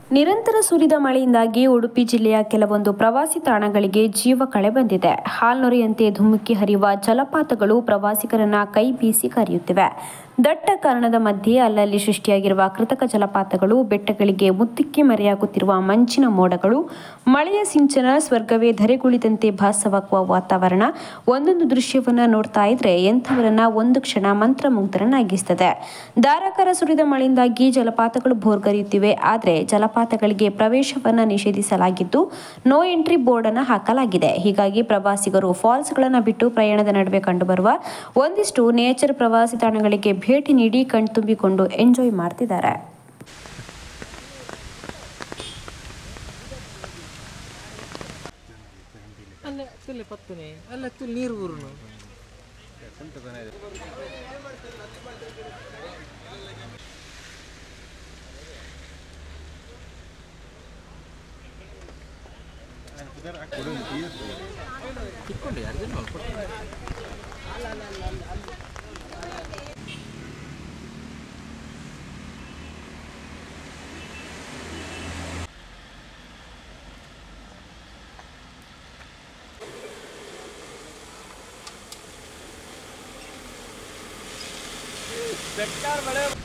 ನಿರಂತರ ಸುರಿದ ಮಳೆಯಿಂದಾಗಿ ಉಡುಪಿ ಜಿಲ್ಲೆಯ ಕೆಲವೊಂದು ಪ್ರವಾಸಿ ತಾಣಗಳಿಗೆ ಜೀವ ಕಳೆ ಬಂದಿದೆ ಹಾಲ್ನೊರೆಯಂತೆ ಧುಮುಕಿ ಹರಿಯುವ ಜಲಪಾತಗಳು ಪ್ರವಾಸಿಗರನ್ನ ಕೈ ಬೀಸಿ ಕರೆಯುತ್ತಿವೆ ದಟ್ಟ ಕಾರಣದ ಮಧ್ಯೆ ಅಲ್ಲಲ್ಲಿ ಸೃಷ್ಟಿಯಾಗಿರುವ ಕೃತಕ ಜಲಪಾತಗಳು ಬೆಟ್ಟಗಳಿಗೆ ಮುತ್ತಿಕ್ಕಿ ಮರೆಯಾಗುತ್ತಿರುವ ಮಂಚಿನ ಮೋಡಗಳು ಮಳೆಯ ಸಿಂಚನ ಸ್ವರ್ಗವೇ ಧರೆಗುಳಿದಂತೆ ಭಾಸವಾಗುವ ವಾತಾವರಣ ಒಂದೊಂದು ದೃಶ್ಯವನ್ನ ನೋಡ್ತಾ ಇದ್ರೆ ಎಂಥವರನ್ನ ಒಂದು ಕ್ಷಣ ಮಂತ್ರಮುಗ್ಧರನ್ನಾಗಿಸ್ತದೆ ಧಾರಾಕಾರ ಸುರಿದ ಮಳೆಯಿಂದಾಗಿ ಜಲಪಾತಗಳು ಭೋರ್ಗರೆಯುತ್ತಿವೆ ಆದರೆ ಜಲಪಾತಗಳಿಗೆ ಪ್ರವೇಶವನ್ನ ನಿಷೇಧಿಸಲಾಗಿದ್ದು ನೋ ಎಂಟ್ರಿ ಬೋರ್ಡ್ ಅನ್ನು ಹಾಕಲಾಗಿದೆ ಹೀಗಾಗಿ ಪ್ರವಾಸಿಗರು ಫಾಲ್ಸ್ಗಳನ್ನು ಬಿಟ್ಟು ಪ್ರಯಾಣದ ನಡುವೆ ಕಂಡುಬರುವ ಒಂದಿಷ್ಟು ನೇಚರ್ ಪ್ರವಾಸಿ ತಾಣಗಳಿಗೆ ಭೇಟಿ ನೀಡಿ ಕಣ್ತುಂಬಿಕೊಂಡು ಎಂಜಾಯ್ ಮಾಡ್ತಿದ್ದಾರೆ ಅಲ್ಲ ತುಲೆ ಪತ್ತನೆ ಅಲ್ಲ ತುಲೆ ನೀರು ಊರುನು ಇಟ್ಕೊಂಡು ಯಾರು ನೋಡ್ಕೊಟ್ಟು ಬೆಟ್ಟಾರ್ ಮಳೆ